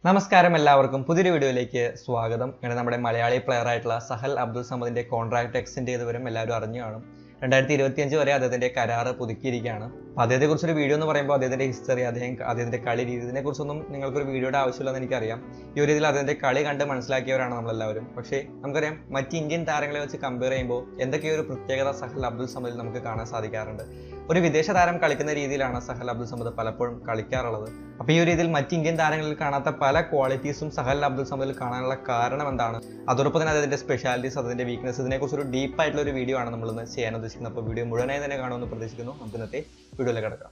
നമസ്കാരം എല്ലാവർക്കും പുതിയൊരു വീഡിയോയിലേക്ക് സ്വാഗതം ഇങ്ങനെ നമ്മുടെ മലയാളി പ്ലെയർ ആയിട്ടുള്ള സഹൽ അബ്ദുൾ സമദിന്റെ കോൺട്രാക്ട് എക്സ്റ്റെൻഡ് ചെയ്ത് വരും എല്ലാവരും അറിഞ്ഞു കാണും രണ്ടായിരത്തി ഇരുപത്തിയഞ്ച് വരെ അദ്ദേഹത്തിന്റെ കരാറ് പുതുക്കിയിരിക്കുകയാണ് അപ്പൊ അദ്ദേഹത്തെ കുറിച്ചൊരു വീഡിയോ എന്ന് പറയുമ്പോൾ അദ്ദേഹത്തിന്റെ ഹിസ്റ്ററി അദ്ദേഹം അദ്ദേഹത്തിന്റെ കളി രീതി ഇതിനെ കുറിച്ചൊന്നും നിങ്ങൾക്കൊരു വീഡിയോയുടെ ആവശ്യമില്ലെന്ന് എനിക്കറിയാം ഈ ഒരു രീതിയിൽ അദ്ദേഹത്തിന്റെ കളി കണ്ട് മനസ്സിലാക്കിയവരാണ് നമ്മളെല്ലാവരും പക്ഷേ നമുക്കറിയാം മറ്റ് ഇന്ത്യൻ താരങ്ങളെ വെച്ച് കമ്പയർ ചെയ്യുമ്പോൾ എന്തൊക്കെയോ ഒരു പ്രത്യേകത സഹൽ അബ്ദുൾ സമദിൽ നമുക്ക് കാണാൻ സാധിക്കാറുണ്ട് ഒരു വിദേശ താരം കളിക്കുന്ന രീതിയിലാണ് സഹൽ അബ്ദുൾ സമദ് പലപ്പോഴും കളിക്കാറുള്ളത് അപ്പൊ ഈ ഒരു രീതിയിൽ മറ്റ് ഇന്ത്യൻ താരങ്ങളിൽ കാണാത്ത പല ക്വാളിറ്റീസും സഹൽ അബ്ദുൾ സമദിൽ കാണാനുള്ള കാരണം എന്താണ് അതോടൊപ്പം തന്നെ അതിന്റെ സ്പെഷ്യാലിറ്റീസ് അതിന്റെ വീക്ക്നസ് ഇതിനെ കുറിച്ച് ഒരു ഡീപ്പ് ആയിട്ടുള്ള ഒരു വീഡിയോ ആണ് നമ്മൾ ഇന്ന് ചെയ്യാൻ ഉദ്ദേശിക്കുന്നത് അപ്പോൾ വീഡിയോ മുഴുവനായി തന്നെ കാണുമെന്ന് പ്രതീക്ഷിക്കുന്നു നമുക്ക് ഇന്നത്തെ വീഡിയോയിലേക്ക് കിടക്കാം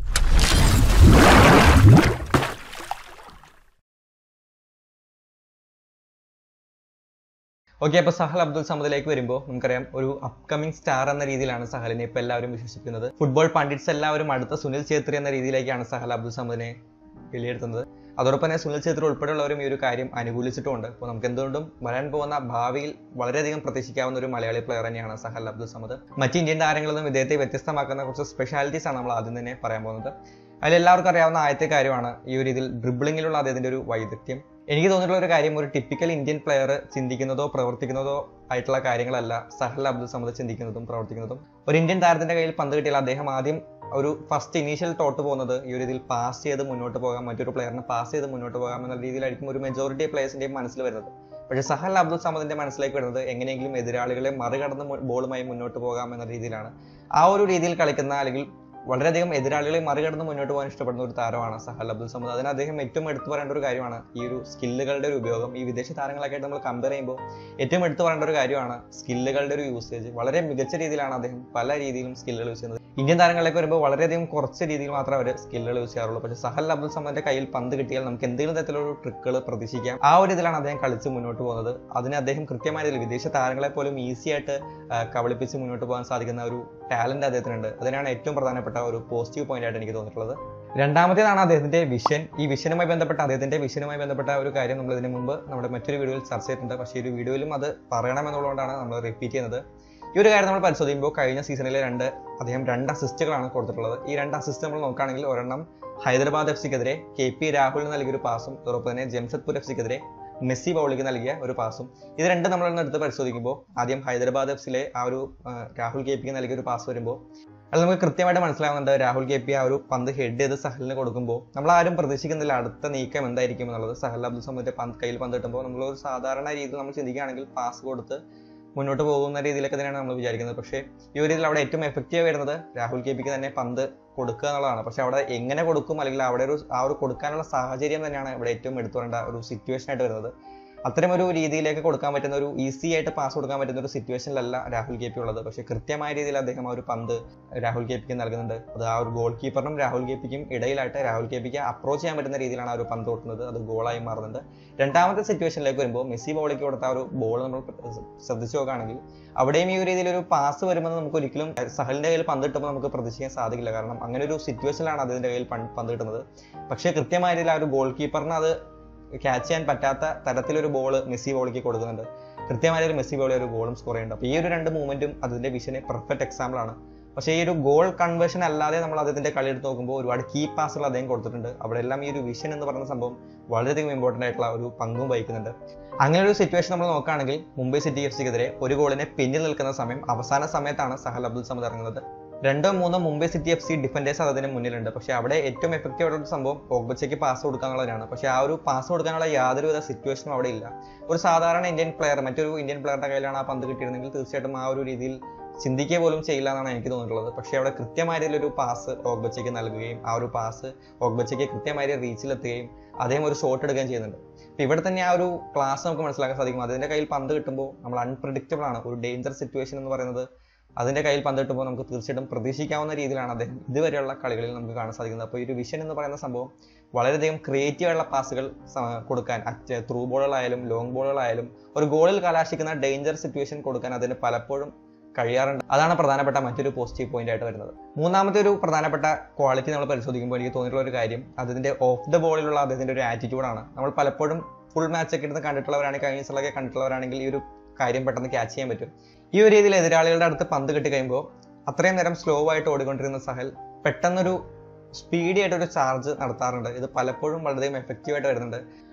ഓക്കെ അപ്പോൾ സഹൽ അബ്ദുൾ സമദിലേക്ക് വരുമ്പോൾ നമുക്കറിയാം ഒരു അപ്കമിംഗ് സ്റ്റാർ എന്ന രീതിയിലാണ് സഹലിനെ ഇപ്പോൾ എല്ലാവരും വിശ്വസിക്കുന്നത് ഫുട്ബോൾ പണ്ഡിറ്റ്സ് എല്ലാവരും അടുത്ത സുനിൽ ഛേത്രി എന്ന രീതിയിലേക്കാണ് സഹൽ അബ്ദുൾ സമദിനെ വിലയിരുത്തുന്നത് അതോടൊപ്പം തന്നെ സുനിൽ ഛേത്രി ഉൾപ്പെടെയുള്ളവരും ഈ ഒരു കാര്യം അനുകൂലിച്ചിട്ടുമുണ്ട് അപ്പോൾ നമുക്ക് എന്തുകൊണ്ടും വരാൻ പോകുന്ന ഭാവിയിൽ വളരെയധികം പ്രതീക്ഷിക്കാവുന്ന ഒരു മലയാളി പ്ലെയർ തന്നെയാണ് സഹൽ അബ്ദുൾ സമദ് മറ്റ് ഇന്ത്യൻ താരങ്ങളിൽ നിന്നും ഇദ്ദേഹത്തെ വ്യത്യസ്തമാക്കുന്ന കുറച്ച് സ്പെഷ്യാലിറ്റീസ് ആണ് നമ്മൾ ആദ്യം തന്നെ പറയാൻ പോകുന്നത് അതിൽ എല്ലാവർക്കും അറിയാവുന്ന ആദ്യത്തെ കാര്യമാണ് ഈ ഒരു രീതിയിൽ ഡ്രിബിളിങ്ങിലുള്ള അദ്ദേഹത്തിന്റെ ഒരു വൈദഗ്ധ്യം എനിക്ക് തോന്നിയിട്ടുള്ള ഒരു കാര്യം ഒരു ടിപ്പിക്കൽ ഇന്ത്യൻ പ്ലെയർ ചിന്തിക്കുന്നതോ പ്രവർത്തിക്കുന്നതോ ആയിട്ടുള്ള കാര്യങ്ങളല്ല സഹൽ അബ്ദുൾ സമദ് ചിന്തിക്കുന്നതും പ്രവർത്തിക്കുന്നതും ഒരു ഇന്ത്യൻ താരത്തിന്റെ കയ്യിൽ പന്ത് കിട്ടിയാൽ അദ്ദേഹം ആദ്യം ഒരു ഫസ്റ്റ് ഇനീഷ്യൽ തോട്ട് പോകുന്നത് ഈ ഒരു രീതിയിൽ പാസ് ചെയ്ത് മുന്നോട്ട് പോകാം മറ്റൊരു പ്ലെയറിന് പാസ് ചെയ്ത് മുന്നോട്ട് പോകാം എന്ന രീതിയിലായിരിക്കും ഒരു മെജോറിറ്റി പ്ലേയേഴ്സിന്റെയും മനസ്സിൽ വരുന്നത് പക്ഷേ സഹൽ അബ്ദുൾ സമദിന്റെ മനസ്സിലേക്ക് വരുന്നത് എങ്ങനെയെങ്കിലും എതിരാളികളെ മറികടന്ന് ബോളുമായി മുന്നോട്ട് പോകാം എന്ന രീതിയിലാണ് ആ ഒരു രീതിയിൽ കളിക്കുന്ന അല്ലെങ്കിൽ വളരെയധികം എതിരാളികളെ മറികടന്ന് മുന്നോട്ട് പോകാൻ ഇഷ്ടപ്പെടുന്ന ഒരു താരമാണ് സഹൽ അബ്ദുൾ സമദ് അതിന് അദ്ദേഹം ഏറ്റവും എടുത്തു പറയേണ്ട ഒരു കാര്യമാണ് ഈ ഒരു സ്കില്ലുകളുടെ ഒരു ഉപയോഗം ഈ വിദേശ താരങ്ങളൊക്കെ ആയിട്ട് നമ്മൾ കമ്പയർ ചെയ്യുമ്പോൾ ഏറ്റവും എടുത്തു പറയേണ്ട ഒരു കാര്യമാണ് സ്കില്ലുകളുടെ ഒരു യൂസേജ് വളരെ മികച്ച രീതിയിലാണ് അദ്ദേഹം പല രീതിയിലും സ്കില്ലുകൾ യൂസ് ചെയ്യുന്നത് ഇന്ത്യൻ താരങ്ങളിലേക്ക് വരുമ്പോൾ വളരെയധികം കുറച്ച് രീതിയിൽ മാത്രമേ അവർ സ്കില്ലുകൾ യൂസ് ചെയ്യാറുള്ളൂ പക്ഷേ സഹൽ അബ്ദുൾ സമദിന്റെ കയ്യിൽ പന്ത് കിട്ടിയാൽ നമുക്ക് എന്തെങ്കിലും തരത്തിലുള്ള ട്രിക്കുകൾ പ്രതീക്ഷിക്കാം ആ ഒരു ഇതിലാണ് അദ്ദേഹം കളിച്ച് മുന്നോട്ട് പോകുന്നത് അതിന് അദ്ദേഹം കൃത്യമായ രീതിയിൽ വിദേശ താരങ്ങളെ പോലും ഈസി ആയിട്ട് കബളിപ്പിച്ച് മുന്നോട്ട് പോകാൻ സാധിക്കുന്ന ഒരു ടാലന്റ് അദ്ദേഹത്തിനുണ്ട് അതിനാണ് ഏറ്റവും പ്രധാനപ്പെട്ട ഒരു പോസിറ്റീവ് പോയിന്റ് ആയിട്ട് എനിക്ക് തോന്നിയിട്ടുള്ളത് രണ്ടാമത്തേതാണ് അദ്ദേഹത്തിന്റെ വിഷൻ ഈ വിഷനുമായി ബന്ധപ്പെട്ട അദ്ദേഹത്തിന്റെ വിഷനുമായി ബന്ധപ്പെട്ട ഒരു കാര്യം നമ്മൾ ഇതിനു മുമ്പ് നമ്മുടെ മറ്റൊരു വീഡിയോയിൽ ചർച്ച ചെയ്തിട്ടുണ്ട് പക്ഷേ ഈ ഒരു വീഡിയോയിലും അത് പറയണമെന്നുള്ളതുകൊണ്ടാണ് നമ്മൾ റിപ്പീറ്റ് ചെയ്യുന്നത് ഈ ഒരു കാര്യം നമ്മൾ പരിശോധിക്കുമ്പോൾ കഴിഞ്ഞ സീസണിലെ രണ്ട് അദ്ദേഹം രണ്ട് അസിസ്റ്റുകളാണ് കൊടുത്തിട്ടുള്ളത് ഈ രണ്ട് അസിസ്റ്റ് നമ്മൾ നോക്കുകയാണെങ്കിൽ ഒരെണ്ണം ഹൈദരാബാദ് എഫ് സിക്കെതിരെ കെ പി രാഹുലിന് നൽകിയൊരു പാസും അതോടൊപ്പം തന്നെ ജംഷഡ്പൂർ എഫ് സിക്കെതിരെ മെസ്സി ബൗളിക്ക് നൽകിയ ഒരു പാസും ഇത് രണ്ടും നമ്മളൊന്ന് എടുത്ത് പരിശോധിക്കുമ്പോൾ ആദ്യം ഹൈദരാബാദ് എഫ് സിയിലെ ആ ഒരു രാഹുൽ കെ പിക്ക് നൽകിയ ഒരു പാസ് വരുമ്പോൾ അത് നമുക്ക് കൃത്യമായിട്ട് മനസ്സിലാവുന്നുണ്ട് രാഹുൽ കെ പി ആ ഒരു പന്ത് ഹെഡ് ചെയ്ത് സഹലിന് കൊടുക്കുമ്പോൾ നമ്മൾ ആരും പ്രതീക്ഷിക്കുന്നില്ല അടുത്ത നീക്കം എന്തായിരിക്കും എന്നുള്ളത് സഹൽ അബ്ദുൾ സമദിന്റെ പന്ത് കയ്യിൽ പന്ത് കിട്ടുമ്പോൾ നമ്മൾ ഒരു സാധാരണ രീതിയിൽ നമ്മൾ ചിന്തിക്കുകയാണെങ്കിൽ പാസ് കൊടുത്ത് മുന്നോട്ട് പോകുന്ന രീതിയിലൊക്കെ തന്നെയാണ് നമ്മൾ വിചാരിക്കുന്നത് പക്ഷേ ഈ ഒരു രീതിയിൽ അവിടെ ഏറ്റവും എഫക്റ്റീവ് വരുന്നത് രാഹുൽ കെ പിക്ക് തന്നെ പന്ത് കൊടുക്കുക എന്നുള്ളതാണ് പക്ഷെ അവിടെ എങ്ങനെ കൊടുക്കും അല്ലെങ്കിൽ അവിടെ ഒരു ആ ഒരു കൊടുക്കാനുള്ള സാഹചര്യം തന്നെയാണ് ഇവിടെ ഏറ്റവും എടുത്തു പറയേണ്ട ഒരു സിറ്റുവേഷൻ ആയിട്ട് വരുന്നത് അത്തരം ഒരു രീതിയിലേക്ക് കൊടുക്കാൻ പറ്റുന്ന ഒരു ഈസി ആയിട്ട് പാസ് കൊടുക്കാൻ പറ്റുന്ന ഒരു സിറ്റുവേഷനിലല്ല രാഹുൽ കെ പി ഉള്ളത് പക്ഷേ കൃത്യമായ രീതിയിൽ അദ്ദേഹം ആ ഒരു പന്ത് രാഹുൽ കെ പിക്ക് നൽകുന്നുണ്ട് അത് ആ ഒരു ഗോൾ കീപ്പറിനും രാഹുൽ കെ പിക്കും ഇടയിലായിട്ട് രാഹുൽ കെ പിക്ക് അപ്രോച്ച് ചെയ്യാൻ പറ്റുന്ന രീതിയിലാണ് ആ ഒരു പന്ത് കൊടുക്കുന്നത് അത് ഗോളായി മാറുന്നുണ്ട് രണ്ടാമത്തെ സിറ്റുവേഷനിലേക്ക് വരുമ്പോൾ മെസ്സി ബോളിലേക്ക് കൊടുത്ത ആ ഒരു ബോൾ നമ്മൾ ശ്രദ്ധിച്ചു നോക്കുകയാണെങ്കിൽ അവിടെയും ഈ ഒരു രീതിയിൽ ഒരു പാസ് വരുമ്പോൾ നമുക്ക് ഒരിക്കലും സഹലിന്റെ കയ്യിൽ പന്ത് കിട്ടുമ്പോൾ നമുക്ക് പ്രതീക്ഷിക്കാൻ സാധിക്കില്ല കാരണം അങ്ങനെ ഒരു സിറ്റുവേഷനിലാണ് അതിന്റെ കയ്യിൽ പന്ത് കിട്ടുന്നത് പക്ഷേ കൃത്യമായ രീതിയിൽ ആ ഒരു ഗോൾ കീപ്പറിന് അത് ക്യാച്ച് ചെയ്യാൻ പറ്റാത്ത തരത്തിലൊരു ബോൾ മെസ്സി ബോളിക്ക് കൊടുക്കുന്നുണ്ട് കൃത്യമായ ഒരു മെസ്സി ബോളി ഒരു ഗോളും സ്കോർ ചെയ്യുന്നുണ്ട് അപ്പോൾ ഈ ഒരു രണ്ട് മൂവ്മെന്റും അതിന്റെ വിഷന് പെർഫെക്റ്റ് എക്സാമ്പിൾ ആണ് പക്ഷേ ഈ ഒരു ഗോൾ കൺവേർഷൻ അല്ലാതെ നമ്മൾ അദ്ദേഹത്തിന്റെ കളി എടുത്ത് നോക്കുമ്പോൾ ഒരുപാട് കീ പാസുകൾ അദ്ദേഹം കൊടുത്തിട്ടുണ്ട് അവിടെ എല്ലാം ഈ ഒരു വിഷൻ എന്ന് പറയുന്ന സംഭവം വളരെയധികം ഇമ്പോർട്ടൻ്റ് ആയിട്ടുള്ള ഒരു പങ്കും വഹിക്കുന്നുണ്ട് അങ്ങനെ ഒരു സിറ്റുവേഷൻ നമ്മൾ നോക്കുകയാണെങ്കിൽ മുംബൈ സിറ്റി എഫ് സിക്കെതിരെ ഒരു ഗോളിനെ പിന്നിൽ നിൽക്കുന്ന സമയം അവസാന സമയത്താണ് സഹൽ അബ്ദുൾ സമദ് ഇറങ്ങുന്നത് രണ്ടോ മൂന്നോ Mumbai city F C defenders അതിന് മുന്നിലുണ്ട് പക്ഷേ അവിടെ ഏറ്റവും എഫക്റ്റീവ് ആയിട്ടുള്ള സംഭവം ഓഗ്ബച്ചയ്ക്ക് പാസ് കൊടുക്കാനുള്ളതാണ് പക്ഷേ ആ ഒരു പാസ് കൊടുക്കാനുള്ള യാതൊരുവിധ സിറ്റുവേഷനും അവിടെ ഇല്ല ഒരു സാധാരണ ഇന്ത്യൻ പ്ലെയർ മറ്റൊരു ഇന്ത്യൻ പ്ലെയറുടെ കയ്യിലാണ് ആ പന്ത് കിട്ടിയിരുന്നെങ്കിൽ തീർച്ചയായിട്ടും ആ ഒരു രീതിയിൽ ചിന്തിക്കുക പോലും ചെയ്യില്ല എന്നാണ് എനിക്ക് തോന്നിയിട്ടുള്ളത് പക്ഷേ അവിടെ കൃത്യമായ രീതിയിൽ ഒരു പാസ് ഓഗ്ബച്ചയ്ക്ക് നൽകുകയും ആ ഒരു പാസ് ഓഗ്ബച്ചയ്ക്ക് കൃത്യമായ റീച്ചിലെത്തുകയും അദ്ദേഹം ഒരു ഷോട്ട് എടുക്കുകയും ചെയ്യുന്നുണ്ട് അപ്പോൾ ഇവിടെ തന്നെ ആ ഒരു ക്ലാസ് നമുക്ക് മനസ്സിലാക്കാൻ സാധിക്കും അതിന്റെ കയ്യിൽ പന്ത് കിട്ടുമ്പോൾ നമ്മൾ അൺപ്രഡിക്റ്റബിൾ ആണ് ഒരു ഡേഞ്ചർ സിറ്റുവേഷൻ എന്ന് പറയുന്നത് അതിന്റെ കയ്യിൽ പന്ത് കിട്ടുമ്പോൾ നമുക്ക് തീർച്ചയായിട്ടും പ്രതീക്ഷിക്കാവുന്ന രീതിയിലാണ് അദ്ദേഹം ഇതുവരെയുള്ള കളികളിൽ നമുക്ക് കാണാൻ സാധിക്കുന്നത് അപ്പോൾ ഈ ഒരു വിഷൻ എന്ന് പറയുന്ന സംഭവം വളരെയധികം ക്രിയേറ്റീവ് ആയിട്ടുള്ള പാസുകൾ കൊടുക്കാൻ ത്രൂ ബോളുകളായാലും ലോങ് ബോളുകളായാലും ഒരു ഗോളിൽ കലാശിക്കുന്ന ഡേഞ്ചർ സിറ്റുവേഷൻ കൊടുക്കാൻ അതിന് പലപ്പോഴും കഴിയാറുണ്ട് അതാണ് പ്രധാനപ്പെട്ട മറ്റൊരു പോസിറ്റീവ് പോയിന്റ് ആയിട്ട് വരുന്നത് മൂന്നാമത്തെ ഒരു പ്രധാനപ്പെട്ട ക്വാളിറ്റി നമ്മൾ പരിശോധിക്കുമ്പോൾ എനിക്ക് തോന്നിയിട്ടുള്ള ഒരു കാര്യം അതിന്റെ ഓഫ് ദ ബോളിലുള്ള അദ്ദേഹത്തിന്റെ ഒരു ആറ്റിറ്റ്യൂഡാണ് നമ്മൾ പലപ്പോഴും ഫുൾ മാച്ച് ഒക്കെ ഇരുന്ന് കണ്ടിട്ടുള്ളവരാണെങ്കിൽ കഴിഞ്ഞ ദിവസങ്ങളൊക്കെ കണ്ടിട്ടുള്ളവരാണെങ്കിൽ ഈ ഒരു കാര്യം പെട്ടെന്ന് ക്യാച്ച് ചെയ്യാൻ പറ്റും ഈ ഒരു രീതിയിൽ എതിരാളികളുടെ അടുത്ത് പന്ത് കിട്ടി കഴിയുമ്പോൾ അത്രയും നേരം സ്ലോ ആയിട്ട് ഓടിക്കൊണ്ടിരുന്ന സഹൽ പെട്ടെന്നൊരു സ്പീഡി ആയിട്ട് ഒരു ചാർജ് നടത്താറുണ്ട് ഇത് പലപ്പോഴും വളരെയധികം എഫക്റ്റീവ് ആയിട്ട് വരുന്നുണ്ട്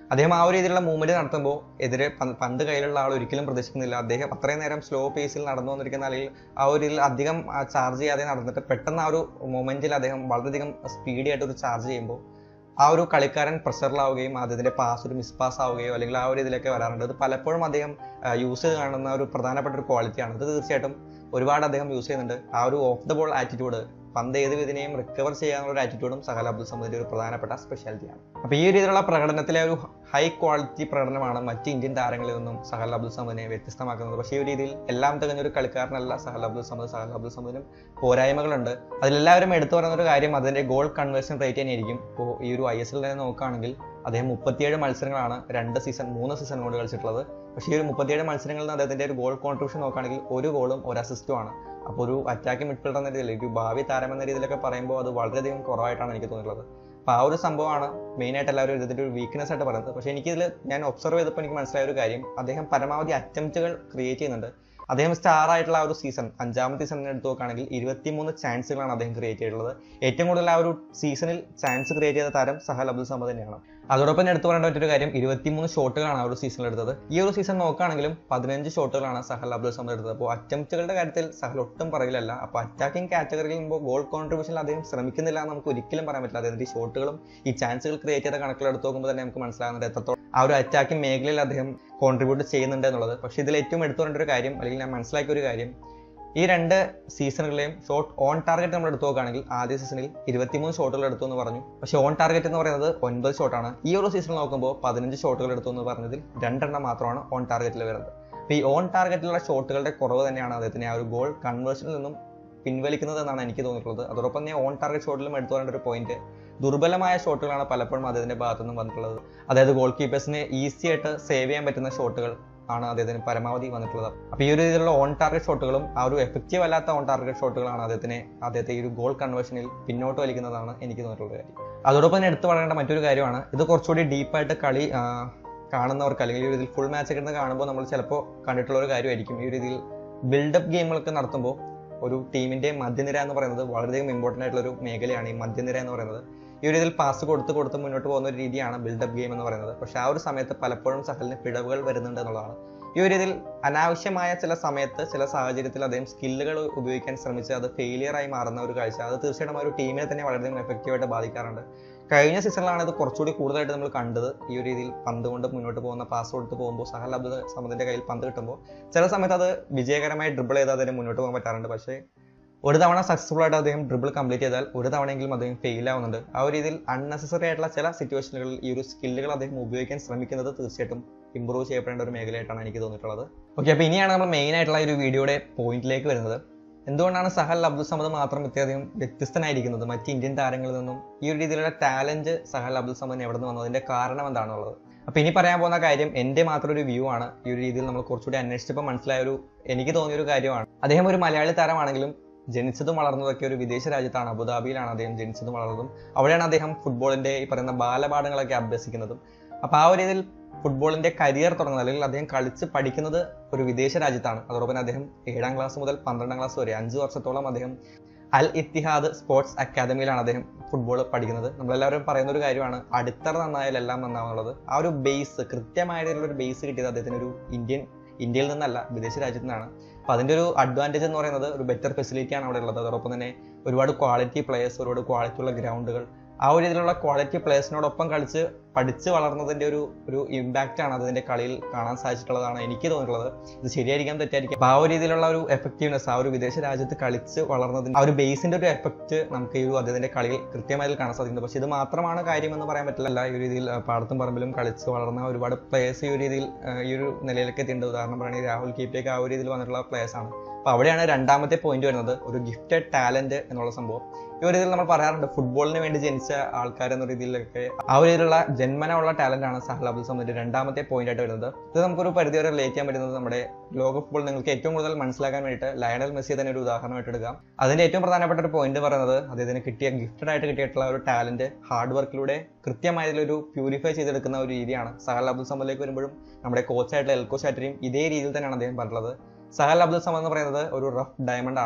അദ്ദേഹം ആ ഒരു രീതിയിലുള്ള മൂവ്മെന്റ് നടത്തുമ്പോൾ എതിരെ പന്ത് പന്ത് കയ്യിലുള്ള ആൾ ഒരിക്കലും പ്രതീക്ഷിക്കുന്നില്ല അദ്ദേഹം അത്രയും നേരം സ്ലോ പേസിൽ നടന്നു വന്നിരിക്കുന്ന അല്ലെങ്കിൽ ആ ഒരു രീതിയിൽ അധികം ചാർജ് ചെയ്യാതെ നടന്നിട്ട് പെട്ടെന്ന് ആ ഒരു മൊമെന്റിൽ അദ്ദേഹം വളരെയധികം സ്പീഡി ആയിട്ട് ഒരു ചാർജ് ചെയ്യുമ്പോൾ ആ ഒരു കളിക്കാരൻ പ്രഷറിലാവുകയും അദ്ദേഹത്തിന്റെ പാസ് ഒരു മിസ് പാസ് ആവുകയോ അല്ലെങ്കിൽ ആ ഒരു ഇതിലൊക്കെ വരാറുണ്ട് അത് പലപ്പോഴും അദ്ദേഹം യൂസ് ചെയ്ത് കാണുന്ന ഒരു പ്രധാനപ്പെട്ട ഒരു ക്വാളിറ്റിയാണ് ഇത് തീർച്ചയായിട്ടും ഒരുപാട് അദ്ദേഹം യൂസ് ചെയ്യുന്നുണ്ട് ആ ഒരു ഓഫ് ദ ബോൾ ആറ്റിറ്റ്യൂഡ് പന്ത് ഏത് വിധനെയും റിക്കവർ ചെയ്യാനുള്ള ഒരു ആറ്റിറ്റ്യൂഡും സഹൽ അബ്ദുൽ സമദിന്റെ ഒരു പ്രധാനപ്പെട്ട സ്പെഷ്യാലിറ്റിയാണ് അപ്പോൾ ഈ രീതിയിലുള്ള പ്രകടനത്തിലെ ഒരു ഹൈ ക്വാളിറ്റി പ്രകടനമാണ് മറ്റ് ഇന്ത്യൻ താരങ്ങളിൽ നിന്നും സഹൽ അബ്ദുൽ സമദിനെ വ്യത്യസ്തമാക്കുന്നത് പക്ഷേ ഈ ഒരു രീതിയിൽ എല്ലാം തികഞ്ഞ ഒരു കളിക്കാരനല്ല സഹൽ അബ്ദുൽ സമദ് സഹൽ അബ്ദുൽ സമദിനും പോരായ്മകളുണ്ട് അതിലെല്ലാവരും എടുത്തു പറയുന്ന ഒരു കാര്യം അതിന്റെ ഗോൾ കൺവേർഷൻ റേറ്റ് തന്നെയായിരിക്കും ഇപ്പോൾ ഈ ഒരു ഐ എസ് എൽ തന്നെ നോക്കുകയാണെങ്കിൽ അദ്ദേഹം മുപ്പത്തിയേഴ് മത്സരങ്ങളാണ് രണ്ട് സീസൺ മൂന്ന് സീസൺ കൊണ്ട് കളിച്ചിട്ടുള്ളത് പക്ഷേ ഈ ഒരു മുപ്പത്തിയേഴ് മത്സരങ്ങളിൽ നിന്ന് അദ്ദേഹത്തിന്റെ ഒരു ഗോൾ കോൺട്രിബ്യൂഷൻ നോക്കുകയാണെങ്കിൽ ഒരു ഗോളും ഒരു അസിസ്റ്റും ആണ് അപ്പോൾ ഒരു അറ്റാക്കിംഗ് മിഡ്ഫീൽഡർ എന്ന രീതിയിൽ ഒരു ഭാവി താരം എന്ന രീതിയിലൊക്കെ പറയുമ്പോൾ അത് വളരെയധികം കുറവായിട്ടാണ് എനിക്ക് തോന്നിയിട്ടുള്ളത് അപ്പോൾ ആ ഒരു സംഭവമാണ് മെയിനായിട്ട് എല്ലാവരും ഇതിന്റെ ഒരു വീക്ക്നെസ് ആയിട്ട് പറയുന്നത് പക്ഷേ എനിക്കിതിൽ ഞാൻ ഒബ്സർവ് ചെയ്തപ്പോൾ എനിക്ക് മനസ്സിലായ ഒരു കാര്യം അദ്ദേഹം പരമാവധി അറ്റംപ്റ്റുകൾ ക്രിയേറ്റ് ചെയ്യുന്നുണ്ട് അദ്ദേഹം സ്റ്റാർ ആയിട്ടുള്ള ആ ഒരു സീസൺ അഞ്ചാമത്തെ സീസണിൽ എടുത്ത് നോക്കുകയാണെങ്കിൽ ഇരുപത്തിമൂന്ന് ചാൻസുകളാണ് അദ്ദേഹം ക്രിയേറ്റ് ചെയ്തിട്ടുള്ളത് ഏറ്റവും കൂടുതൽ ആ ഒരു സീസണിൽ ചാൻസ് ക്രിയേറ്റ് ചെയ്ത താരം സഹൽ അബ്ദുൽ സമദ് തന്നെയാണ് അതോടൊപ്പം തന്നെ എടുത്തു പറയേണ്ട മറ്റൊരു കാര്യം ഇരുപത്തിമൂന്ന് ഷോട്ടുകളാണ് ആ ഒരു സീസണിൽ എടുത്തത് ഈ ഒരു സീസൺ നോക്കുകയാണെങ്കിലും പതിനഞ്ച് ഷോട്ടുകളാണ് സഹൽ അബ്ദുൽ സമദ് എടുത്തത് അപ്പോൾ അറ്റംപ്റ്റുകളുടെ കാര്യത്തിൽ സഹൽ ഒട്ടും പറയില്ലല്ല അപ്പോൾ അറ്റാക്കിംഗ് കാറ്റഗറിയിൽ ഗോൾ കോൺട്രിബ്യൂഷനിൽ അദ്ദേഹം ശ്രമിക്കുന്നില്ല എന്ന് നമുക്ക് ഒരിക്കലും പറയാൻ പറ്റില്ല അതായത് ഈ ഷോട്ടുകളും ഈ ചാൻസുകൾ ക്രിയേറ്റ് ചെയ്ത കണക്കുകൾ എടുത്ത് നോക്കുമ്പോൾ തന്നെ നമുക്ക് മനസ്സിലാകുന്നത് എത്രത്തോളം ആ ഒരു അറ്റാക്കിംഗ് മേഖലയിൽ അദ്ദേഹം കോൺട്രിബ്യൂട്ട് ചെയ്യുന്നുണ്ട് എന്നുള്ളത് പക്ഷേ ഇതിൽ ഏറ്റവും എടുത്തു പറയേണ്ട ഒരു കാര്യം അല്ലെങ്കിൽ ഞാൻ മനസ്സിലാക്കിയ ഒരു കാര്യം ഈ രണ്ട് സീസണുകളെയും ഷോട്ട് ഓൺ ടാർഗറ്റ് നമ്മൾ എടുത്തു നോക്കുകയാണെങ്കിൽ ആദ്യ സീസണിൽ ഇരുപത്തിമൂന്ന് ഷോട്ടുകൾ എടുത്തു എന്ന് പറഞ്ഞു പക്ഷേ ഓൺ ടാർഗറ്റ് എന്ന് പറയുന്നത് ഒൻപത് ഷോട്ടാണ് ഈ ഒരു സീസണിൽ നോക്കുമ്പോൾ പതിനഞ്ച് ഷോട്ടുകൾ എടുത്തു എന്ന് പറഞ്ഞതിൽ രണ്ടെണ്ണം മാത്രമാണ് ഓൺ ടാർഗറ്റിൽ വരുന്നത് അപ്പോൾ ഈ ഓൺ ടാർഗറ്റിലുള്ള ഷോട്ടുകളുടെ കുറവ് തന്നെയാണ് അദ്ദേഹത്തിന് ആ ഒരു ഗോൾ കൺവേർഷനിൽ നിന്നും പിൻവലിക്കുന്നത് എന്നാണ് എനിക്ക് തോന്നിയിട്ടുള്ളത് അതോടൊപ്പം തന്നെ ഓൺ ടാർഗറ്റ് ഷോട്ടിലും എടുത്തു പറയേണ്ട ഒരു പോയിന്റ് ദുർബലമായ ഷോട്ടുകളാണ് പലപ്പോഴും അദ്ദേഹത്തിന്റെ ഭാഗത്തു നിന്നും വന്നിട്ടുള്ളത് അതായത് ഗോൾ കീപ്പേഴ്സിന് ഈസി ആയിട്ട് സേവ് ചെയ്യാൻ പറ്റുന്ന ഷോട്ടുകൾ ആണ് അദ്ദേഹത്തിന് പരമാവധി വന്നിട്ടുള്ളത് അപ്പോൾ ഈ ഒരു രീതിയിലുള്ള ഓൺ ടാർഗറ്റ് ഷോട്ടുകളും ആ ഒരു എഫക്റ്റീവ് അല്ലാത്ത ഓൺ ടാർഗറ്റ് ഷോട്ടുകളാണ് അദ്ദേഹത്തിനെ അദ്ദേഹത്തെ ഈ ഒരു ഗോൾ കൺവേർഷനിൽ പിന്നോട്ട് വലിക്കുന്നതാണ് എനിക്ക് തോന്നിയിട്ടുള്ള കാര്യം അതോടൊപ്പം തന്നെ എടുത്തു പറയേണ്ട മറ്റൊരു കാര്യമാണ് ഇത് കുറച്ചുകൂടി ഡീപ്പായിട്ട് കളി കാണുന്നവർക്ക് അല്ലെങ്കിൽ ഈ രീതിയിൽ ഫുൾ മാച്ച് ഒക്കെ ഇരുന്ന് കാണുമ്പോൾ നമ്മൾ ചിലപ്പോൾ കണ്ടിട്ടുള്ള ഒരു കാര്യമായിരിക്കും ഈ രീതിയിൽ ബിൽഡപ്പ് ഗെയിമുകളൊക്കെ നടത്തുമ്പോൾ ഒരു ടീമിന്റെ മധ്യനിര എന്ന് പറയുന്നത് വളരെയധികം ഇമ്പോർട്ടൻ്റ് ആയിട്ടുള്ള ഒരു മേഖലയാണ് ഈ മധ്യനിര എന്ന് പറയുന്നത് ഈ ഒരു രീതിയിൽ പാസ് കൊടുത്ത് കൊടുത്ത് മുന്നോട്ട് പോകുന്ന ഒരു രീതിയാണ് ബിൽഡപ്പ് ഗെയിം എന്ന് പറയുന്നത് പക്ഷെ ആ ഒരു സമയത്ത് പലപ്പോഴും സഹലിന് പിഴവുകൾ വരുന്നുണ്ട് എന്നുള്ളതാണ് ഈ ഒരു രീതിയിൽ അനാവശ്യമായ ചില സമയത്ത് ചില സാഹചര്യത്തിൽ അദ്ദേഹം സ്കില്ലുകൾ ഉപയോഗിക്കാൻ ശ്രമിച്ച് അത് ഫെയിലിയർ ആയി മാറുന്ന ഒരു കാഴ്ച അത് തീർച്ചയായിട്ടും ആ ഒരു ടീമിനെ തന്നെ വളരെയധികം എഫക്റ്റീവായിട്ട് ബാധിക്കാറുണ്ട് കഴിഞ്ഞ സീസണിലാണ് ഇത് കുറച്ചുകൂടി കൂടുതലായിട്ട് നമ്മൾ കണ്ടത് ഈ ഒരു രീതിയിൽ പന്ത് കൊണ്ട് മുന്നോട്ട് പോകുന്ന പാസ് കൊടുത്ത് പോകുമ്പോൾ സഹൽ അബ്ദുൽ സമദിന്റെ കയ്യിൽ പന്ത് കിട്ടുമ്പോൾ ചില സമയത്ത് അത് വിജയകരമായി ഡ്രിബിൾ ചെയ്ത് അതിന് മുന്നോട്ട് പോകാൻ പറ്റാറുണ്ട് പക്ഷേ ഒരു തവണ സക്സസ്ഫുൾ ആയിട്ട് അദ്ദേഹം ഡ്രിബിൾ കംപ്ലീറ്റ് ചെയ്താൽ ഒരു തവണയെങ്കിലും അദ്ദേഹം ഫെയിൽ ആവുന്നുണ്ട് ആ ഒരു രീതിയിൽ അൺനെസസറി ആയിട്ടുള്ള ചില സിറ്റുവേഷനുകളിൽ ഈ ഒരു സ്കില്ലുകൾ അദ്ദേഹം ഉപയോഗിക്കാൻ ശ്രമിക്കുന്നത് തീർച്ചയായിട്ടും ഇമ്പ്രൂവ് ചെയ്യപ്പെടേണ്ട ഒരു മേഖലയായിട്ടാണ് എനിക്ക് തോന്നിയിട്ടുള്ളത് ഓക്കെ അപ്പോൾ ഇനിയാണ് നമ്മൾ മെയിൻ ആയിട്ടുള്ള ഈ ഒരു വീഡിയോയുടെ പോയിന്റിലേക്ക് വരുന്നത് എന്തുകൊണ്ടാണ് സഹൽ അബ്ദുൽ സമദ് മാത്രം ഇത്രയധികം വ്യത്യസ്തനായിരിക്കുന്നത് മറ്റ് ഇന്ത്യൻ താരങ്ങളിൽ നിന്നും ഈ ഒരു രീതിയിലുള്ള ടാലന്റ് സഹൽ അബ്ദുൽ സമദിന് എവിടെ നിന്ന് വന്നതിന്റെ കാരണം എന്താണെന്നുള്ളത് അപ്പൊ ഇനി പറയാൻ പോകുന്ന കാര്യം എന്റെ മാത്രം ഒരു വ്യൂ ആണ് ഈ ഒരു രീതിയിൽ നമ്മൾ കുറച്ചുകൂടി അന്വേഷിച്ചപ്പോൾ മനസ്സിലായ ഒരു എനിക്ക് തോന്നിയ ഒരു കാര്യമാണ് അദ്ദേഹം ഒരു മലയാളി താരമാണെങ്കിലും ജനിച്ചതും വളർന്നതൊക്കെ ഒരു വിദേശ രാജ്യത്താണ് അബുദാബിയിലാണ് അദ്ദേഹം ജനിച്ചതും വളർന്നതും അവിടെയാണ് അദ്ദേഹം ഫുട്ബോളിന്റെ ഈ പറയുന്ന ബാലപാഠങ്ങളൊക്കെ അഭ്യസിക്കുന്നതും അപ്പൊ ആ ഒരു രീതിയിൽ ഫുട്ബോളിന്റെ കരിയർ തുടങ്ങുന്നത് അല്ലെങ്കിൽ അദ്ദേഹം കളിച്ച് പഠിക്കുന്നത് ഒരു വിദേശ രാജ്യത്താണ് അതോടൊപ്പം അദ്ദേഹം ഏഴാം ക്ലാസ് മുതൽ പന്ത്രണ്ടാം ക്ലാസ് വരെ അഞ്ച് വർഷത്തോളം അദ്ദേഹം അൽ ഇത്തിഹാദ് സ്പോർട്സ് അക്കാദമിയിലാണ് അദ്ദേഹം ഫുട്ബോൾ പഠിക്കുന്നത് നമ്മളെല്ലാവരും പറയുന്ന ഒരു കാര്യമാണ് അടിത്തറ നന്നായാൽ എല്ലാം നന്നാവുന്നുള്ളത് ആ ഒരു ബേസ് കൃത്യമായിട്ടുള്ള ഒരു ബേസ് കിട്ടിയത് അദ്ദേഹത്തിന് ഒരു ഇന്ത്യൻ ഇന്ത്യയിൽ നിന്നല്ല വിദേശ രാജ്യത്തു നിന്നാണ് അപ്പോൾ അതിൻ്റെ ഒരു അഡ്വാൻറ്റേജ് എന്ന് പറയുന്നത് ഒരു ബെറ്റർ ഫെസിലിറ്റിയാണ് അവിടെ ഉള്ളത് അതോടൊപ്പം തന്നെ ഒരുപാട് ക്വാളിറ്റി പ്ലേയേഴ്സ് ഒരുപാട് ക്വാളിറ്റി ഉള്ള ഗ്രൗണ്ടുകൾ ആ ഒരു രീതിയിലുള്ള ക്വാളിറ്റി പ്ലേയേഴ്സിനോടൊപ്പം കളിച്ച് പഠിച്ച് വളർന്നതിന്റെ ഒരു ഒരു ഇമ്പാക്റ്റ് ആണ് അതിന്റെ കളിയിൽ കാണാൻ സാധിച്ചിട്ടുള്ളതാണ് എനിക്ക് തോന്നിയിട്ടുള്ളത് ഇത് ശരിയായിരിക്കാം തെറ്റായിരിക്കാം അപ്പൊ ആ ഒരു രീതിയിലുള്ള ഒരു എഫക്റ്റീവ്നെസ് ആ ഒരു വിദേശ രാജ്യത്ത് കളിച്ച് വളർന്നതിന്റെ ആ ഒരു ബേസിന്റെ ഒരു എഫക്റ്റ് നമുക്ക് ഈ ഒരു അദ്ദേഹത്തിന്റെ കളിയിൽ കൃത്യമായി കാണാൻ സാധിക്കുന്നത് പക്ഷെ ഇത് മാത്രമാണ് കാര്യം എന്ന് പറയാൻ പറ്റില്ല ഈ ഒരു രീതിയിൽ ആ, പാടത്തും പറമ്പിലും കളിച്ച് വളർന്ന ഒരുപാട് പ്ലേയേഴ്സ് ഈ ഒരു രീതിയിൽ ആ, ഈ ഒരു നിലയിലേക്ക് എത്തിയിട്ടുണ്ട് ഉദാഹരണം പറയുകയാണെങ്കിൽ രാഹുൽ കീപ്പിയൊക്കെ ആ ഒരു രീതിയിൽ വന്നിട്ടുള്ള പ്ലേയേഴ്സ് ആണ് അപ്പൊ അവിടെയാണ് രണ്ടാമത്തെ പോയിന്റ് വരുന്നത് ഒരു ഗിഫ്റ്റഡ് ടാലന്റ് എന്നുള്ള സംഭവം ഈ ഒരു രീതിയിൽ നമ്മൾ പറയാറുണ്ട് ഫുട്ബോളിന് വേണ്ടി ജനിച്ച ആൾക്കാർ എന്ന രീതിയിലൊക്കെ ആ ഒരു രീതിയിലുള്ള ജന്മന ഉള്ള ടാലന്റ് ആണ് സഹൽ അബ്ദുൽ സമദിന്റെ രണ്ടാമത്തെ പോയിന്റ് ആയിട്ട് വരുന്നത് ഇത് നമുക്കൊരു പരിധി വരെ റിലേറ്റ് ചെയ്യാൻ പറ്റുന്നത് നമ്മുടെ ലോക ഫുട്ബോൾ നിങ്ങൾക്ക് ഏറ്റവും കൂടുതൽ മനസ്സിലാക്കാൻ വേണ്ടിയിട്ട് ലയണൽ മെസ്സിയെ തന്നെ ഒരു ഉദാഹരണമായിട്ട് എടുക്കാം അതിന്റെ ഏറ്റവും പ്രധാനപ്പെട്ട ഒരു പോയിന്റ് പറയുന്നത് അദ്ദേഹത്തിന് കിട്ടിയ ഗിഫ്റ്റഡ് ആയിട്ട് കിട്ടിയിട്ടുള്ള ഒരു ടാലന്റ് ഹാർഡ് വർക്കിലൂടെ കൃത്യമായ ഇതിലൊരു പ്യൂരിഫൈ ചെയ്തെടുക്കുന്ന ഒരു രീതിയാണ് സഹൽ അബ്ദുൽ സമദിലേക്ക് വരുമ്പോഴും നമ്മുടെ കോച്ചായിട്ടുള്ള എൽക്കോ ചാറ്റരിയും ഇതേ രീതിയിൽ തന്നെയാണ് അദ്ദേഹം പറഞ്ഞിട്ടുള്ളത് സഹൽ അബ്ദുൽ സമദ് എന്ന് പറയുന്നത് ഒരു റഫ് ഡയമണ്ട് ആണ്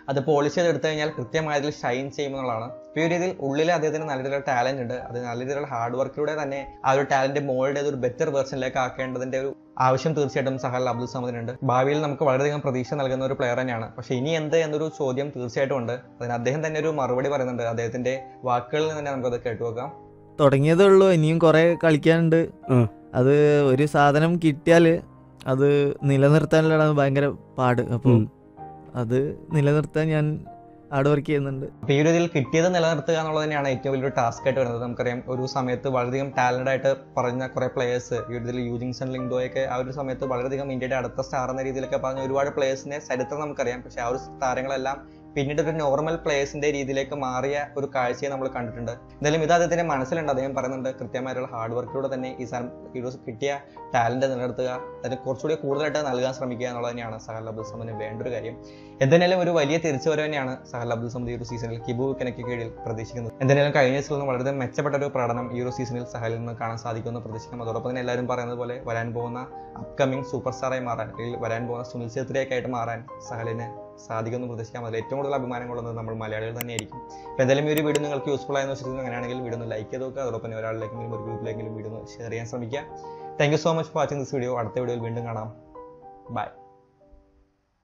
അത് പോളിഷ് ചെയ്ത് എടുത്തു കഴിഞ്ഞാൽ കൃത്യമായ രീതിയിൽ ഷൈൻ ചെയ്യുമെന്നുള്ളതാണ് ഇപ്പോൾ ഈ ഒരു രീതിയിൽ ഉള്ളിൽ അദ്ദേഹത്തിന് നല്ല രീതിയിലുള്ള ടാലന്റ് ഉണ്ട് അത് നല്ല രീതിയിലുള്ള ഹാർഡ് വർക്കിലൂടെ തന്നെ ആ ഒരു ടാലന്റ് മോൾഡ് ചെയ്ത് ഒരു ബെറ്റർ വെർഷനിലേക്ക് ആക്കേണ്ടതിന്റെ ഒരു ആവശ്യം തീർച്ചയായിട്ടും സഹൽ അബ്ദുൽ സമദിനുണ്ട് ഭാവിയിൽ നമുക്ക് വളരെയധികം പ്രതീക്ഷ നൽകുന്ന ഒരു പ്ലെയർ തന്നെയാണ് പക്ഷേ ഇനി എന്ത് എന്നൊരു ചോദ്യം തീർച്ചയായിട്ടും ഉണ്ട് അതിന് അദ്ദേഹം തന്നെ ഒരു മറുപടി പറയുന്നുണ്ട് അദ്ദേഹത്തിന്റെ വാക്കുകളിൽ നിന്ന് തന്നെ നമുക്കത് കേട്ടുവെക്കാം തുടങ്ങിയതേ ഉള്ളൂ ഇനിയും കുറെ കളിക്കാനുണ്ട് ഉം. അത് ഒരു സാധനം കിട്ടിയാല് അത് നിലനിർത്താനുള്ള ഭയങ്കര പാട് അപ്പോൾ ഉം. അത് നിലനിർത്താൻ ഞാൻ ഹാർഡ് വർക്ക് ചെയ്യുന്നുണ്ട് അപ്പോൾ ഈ ഒരു ഇതിൽ കിട്ടിയത് നിലനിർത്തുക എന്നുള്ളത് തന്നെയാണ് ഏറ്റവും വലിയൊരു ടാസ്ക് ആയിട്ട് വരുന്നത് നമുക്കറിയാം ഒരു സമയത്ത് വളരെയധികം ടാലന്റ് ആയിട്ട് പറഞ്ഞ കുറെ പ്ലേയേഴ്സ് ഈ ഒരു ഇതിൽ യൂജിങ്സൺ ലിംഗോയൊക്കെ ആ ഒരു സമയത്ത് വളരെയധികം ഇന്ത്യയുടെ അടുത്ത സ്റ്റാർ എന്ന രീതിയിലൊക്കെ പറഞ്ഞ ഒരുപാട് പ്ലേയേഴ്സിനെ ചരിത്രം നമുക്കറിയാം പക്ഷേ ആ ഒരു താരങ്ങളെല്ലാം പിന്നീട് ഒരു നോർമൽ പ്ലേയേഴ്സിന്റെ രീതിയിലേക്ക് മാറിയ ഒരു കാഴ്ചയെ നമ്മൾ കണ്ടിട്ടുണ്ട് എന്തായാലും ഇത് അദ്ദേഹത്തിന്റെ മനസ്സിലുണ്ട് അദ്ദേഹം പറയുന്നുണ്ട് കൃത്യമായിട്ടുള്ള ഹാർഡ് വർക്കിലൂടെ തന്നെ ഈ സാധനം ഈ ഒരു കിട്ടിയ ടാലന്റ് നിലനിർത്തുക അതിന് കുറച്ചുകൂടി കൂടുതലായിട്ട് നൽകാൻ ശ്രമിക്കുക എന്നുള്ളത് തന്നെയാണ് സഹൽ അബ്ദുൽ സമദിന് വേണ്ട ഒരു കാര്യം എന്തായാലും ഒരു വലിയ തിരിച്ചുവരവ് തന്നെയാണ് സഹൽ അബ്ദുൽ സമദ് ഈ ഒരു സീസണിൽ കിബു കനയ്ക്ക് കീഴിൽ പ്രതീക്ഷിക്കുന്നത് എന്തായാലും കഴിഞ്ഞ സീസണിൽ വളരെ മെച്ചപ്പെട്ട ഒരു പ്രകടനം ഈ ഒരു സീസണിൽ സഹലിൽ നിന്ന് കാണാൻ സാധിക്കുമെന്ന് പ്രതീക്ഷിക്കാം അതോടൊപ്പം തന്നെ എല്ലാവരും പറയുന്നത് പോലെ വരാൻ പോകുന്ന അപ്കമിങ് സൂപ്പർ സ്റ്റാറായി മാറാൻ അല്ലെങ്കിൽ വരാൻ പോകുന്ന സുനിൽ ഛേത്രിയൊക്കെ ആയിട്ട് മാറാൻ സഹലിന് സാധിക്കുമെന്ന് പ്രതീക്ഷിക്കാം അതിൽ ഏറ്റവും കൂടുതൽ അഭിമാനം കൊള്ളുന്നത് നമ്മൾ മലയാളികൾ തന്നെയായിരിക്കും അപ്പോൾ എന്തായാലും ഈ ഒരു വീഡിയോ നിങ്ങൾക്ക് യൂസ്ഫുൾ ആയെന്ന് വെച്ചിട്ടുണ്ടെങ്കിൽ അങ്ങനെയാണെങ്കിൽ വീഡിയോ ഒന്ന് ലൈക്ക് ചെയ്ത് നോക്കുക അതോടൊപ്പം തന്നെ ഒരാളിലേക്കെങ്കിലും ഒരു ഗ്രൂപ്പിലേക്കെങ്കിലും വീഡിയോ ഒന്ന് ഷെയർ ചെയ്യാൻ ശ്രമിക്കുക thank you so much for watching this video അടുത്ത വീഡിയോയിൽ വീണ്ടും കാണാം ബൈ